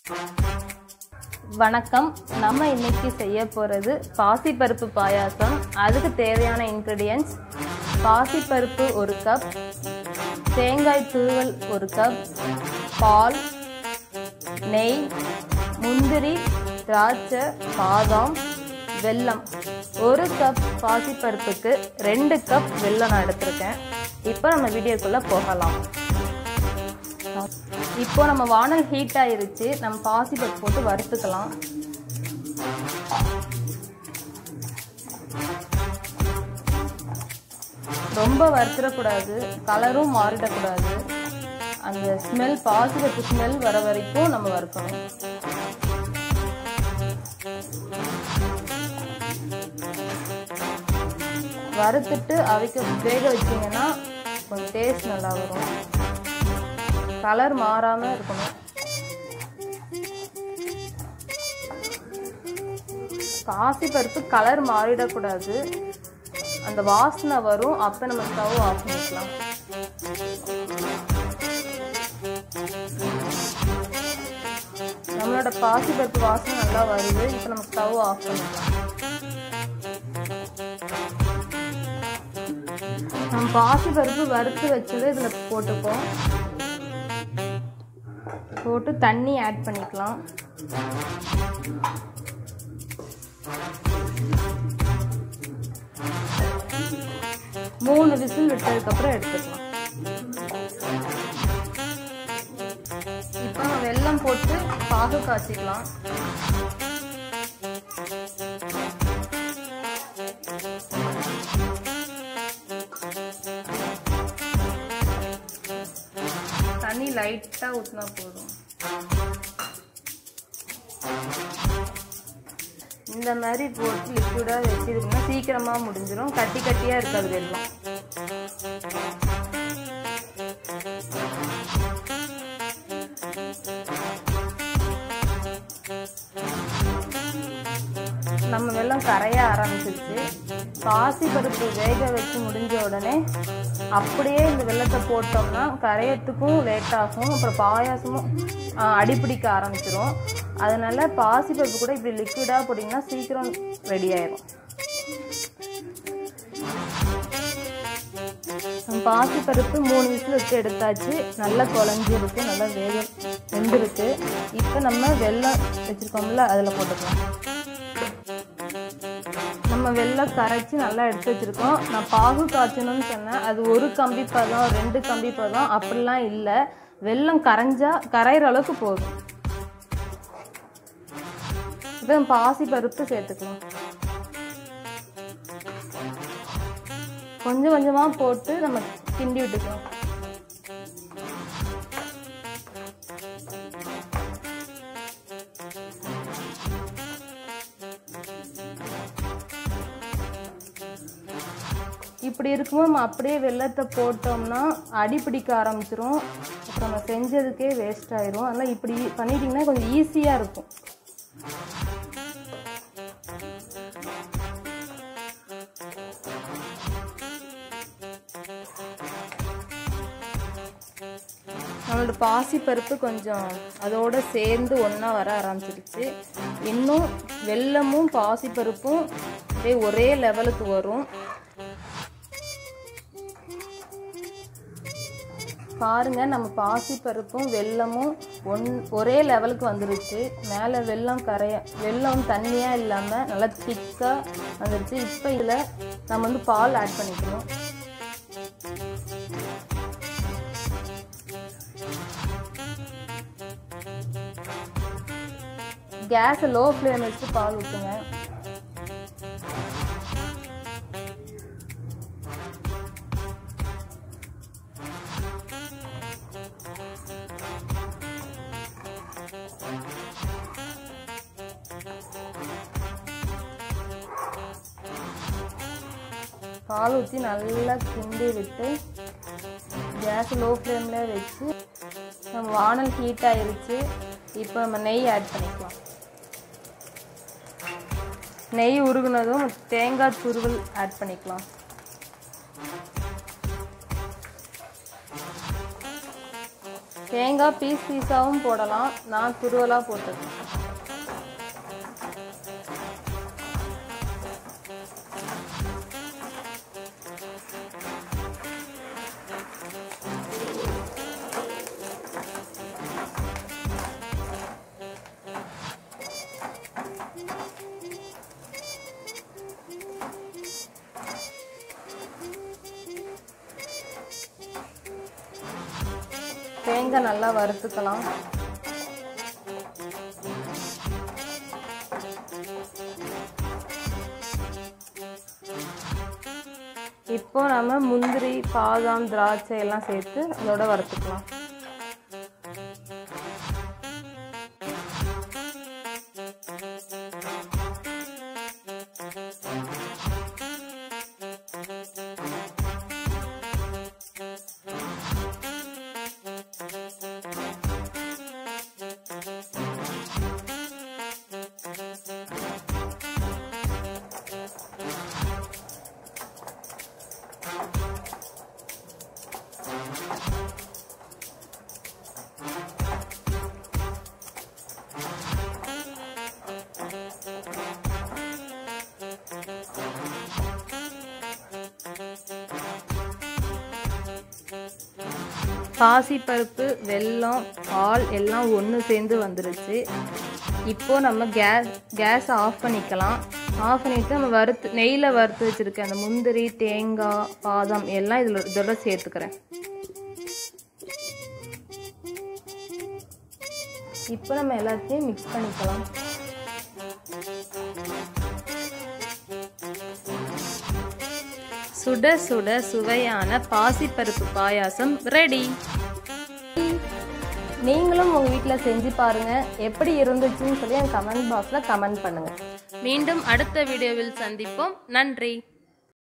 வணக்கம் நம்ம இன்னைக்கு செய்ய போகிறது பாசிப்பருப்பு பாயாசம் அதுக்கு தேவையான இன்க்ரீடியன்ஸ் பாசிப்பருப்பு ஒரு கப் தேங்காய் துருவல் ஒரு கப் பால் நெய் முந்திரி திராட்சை பாதாம் வெல்லம் ஒரு கப் பாசிப்பருப்புக்கு ரெண்டு கப் வெல்லம் நான் எடுத்திருக்கேன் இப்போ நம்ம வீடியோக்குள்ளே போகலாம் இப்போ நம்ம வானல் ஹீட் ஆயிருச்சு நம்ம பாசிப்பருப்பு போட்டு வறுத்துக்கலாம் ரொம்ப வறுத்துடக்கூடாது கலரும் மாறிடக்கூடாது அந்த ஸ்மெல் பாசிப்பருப்பு ஸ்மெல் வர வரைக்கும் நம்ம வறுக்கணும் வறுத்துட்டு அவிக்க வேக வச்சிங்கன்னா கொஞ்சம் டேஸ்ட் நல்லா வரும் கலர் மாறாமல் இருக்கணும் பாசி பருப்பு கலர் மாறிடக்கூடாது அந்த வாசனை வரும் அப்போ நம்ம ஸ்டவ் ஆஃப் பண்ணிக்கலாம் நம்மளோட பாசி பருப்பு வாசனை நல்லா வருது இப்போ நம்ம ஸ்டவ் ஆஃப் பண்ணிக்கலாம் நம்ம பாசி பருப்பு வறுத்து வச்சதை இதில் போட்டுப்போம் போட்டு தண்ணி ஆட் பண்ணிக்கலாம் மூணு விசில் விட்டதுக்கப்புறம் எடுத்துக்கலாம் இப்போ நம்ம வெல்லம் போட்டு பாகு காய்ச்சிக்கலாம் தண்ணி லைட்டாக ஊற்றினா போதும் இந்த மாதிரி போட்டு லிக்விடாக வச்சிருக்கோம்னா சீக்கிரமாக முடிஞ்சிடும் கட்டி கட்டியாக இருக்காது வெள்ளம் நம்ம வெள்ளம் கரைய ஆரம்பிச்சிருச்சு பாசி பருப்பு வேக வச்சு முடிஞ்ச உடனே அப்படியே இந்த வெள்ளத்தை போட்டோம்னா கரையத்துக்கும் லேட் ஆகும் அப்புறம் பாயாசமும் அடிப்பிடிக்க ஆரம்பிச்சிரும் அதனால பாசி பருப்பு கூட இப்படி லிக்விடாக போட்டிங்கன்னா சீக்கிரம் ரெடி ஆயிரும் பாசி பருப்பு மூணு விசில் வச்சு எடுத்தாச்சு நல்லா குழஞ்சிருக்கு நல்லா வேக வெந்திருக்கு இப்போ நம்ம வெள்ளம் வச்சுருக்கோம்ல அதில் போட்டுக்கலாம் நம்ம வெள்ளம் கரைச்சி நல்லா எடுத்து வச்சுருக்கோம் நான் பாகு காய்ச்சணும்னு சொன்னேன் அது ஒரு கம்பி பதம் ரெண்டு கம்பி பதம் அப்படிலாம் இல்லை வெள்ளம் கரைஞ்சா கரையிற அளவுக்கு போதும் இப்போ பாசி பருப்பு சேர்த்துக்கலாம் கொஞ்சம் கொஞ்சமாக போட்டு நம்ம கிண்டி விட்டுக்கலாம் இப்படி இருக்கும்போது நம்ம அப்படியே வெள்ளத்தை போட்டோம்னா அடி பிடிக்க ஆரம்பிச்சிரும் அப்புறம் நம்ம செஞ்சதுக்கே வேஸ்ட் ஆயிரும் அதனால் இப்படி பண்ணிட்டிங்கன்னா கொஞ்சம் ஈஸியாக இருக்கும் நம்மளோட பாசி பருப்பு கொஞ்சம் அதோட சேர்ந்து ஒன்றா வர ஆரம்பிச்சிருச்சு இன்னும் வெள்ளமும் பாசி பருப்பும் அப்படியே ஒரே லெவலுக்கு வரும் பாருங்க நம்ம பாசி பருப்பும் வெள்ளமும் ஒன் ஒரே லெவலுக்கு வந்துருச்சு மேலே வெள்ளம் கரைய வெள்ளம் தண்ணியாக இல்லாமல் நல்லா திக்காக வந்துருச்சு இப்போ இதில் நம்ம வந்து பால் ஆட் பண்ணிக்கணும் கேஸை லோ ஃப்ளேம் வச்சு பால் ஊற்றுங்க பால் ஊற்றி நல்லா கிண்டி விட்டு கேஸ் லோ ஃப்ளேமில் வச்சு நம்ம வானல் ஹீட் ஆயிருச்சு இப்போ நம்ம நெய் ஆட் பண்ணிக்கலாம் நெய் உருகுனதும் தேங்காய் துருவல் ஆட் பண்ணிக்கலாம் தேங்காய் பீஸ் பீஸாகவும் போடலாம் நான் துருவலாக போட்டிருக்கேன் தேங்காய் நல்லா வறுத்துக்கலாம் இப்போ நம்ம முந்திரி பாதாம் திராட்சை எல்லாம் சேர்த்து அதோட வறுத்துக்கலாம் பாசிப்பருப்பு வெல்லம் பால் எல்லாம் ஒன்று சேர்ந்து வந்துருச்சு இப்போ நம்ம கேஸ் கேஸை ஆஃப் பண்ணிக்கலாம் ஆஃப் பண்ணிவிட்டு நம்ம வறுத்து நெய்யில் வறுத்து வச்சுருக்க அந்த முந்திரி தேங்காய் பாதாம் எல்லாம் இதில் இதோட சேர்த்துக்கிறேன் இப்போ நம்ம எல்லாத்தையும் மிக்ஸ் பண்ணிக்கலாம் சுட சுட சுவையான பாசிப்பருப்பு பாயாசம் ரெடி நீங்களும் உங்கள் வீட்டில் செஞ்சு பாருங்கள் எப்படி இருந்துச்சுன்னு சொல்லி என் கமெண்ட் பாக்ஸில் கமெண்ட் பண்ணுங்கள் மீண்டும் அடுத்த வீடியோவில் சந்திப்போம் நன்றி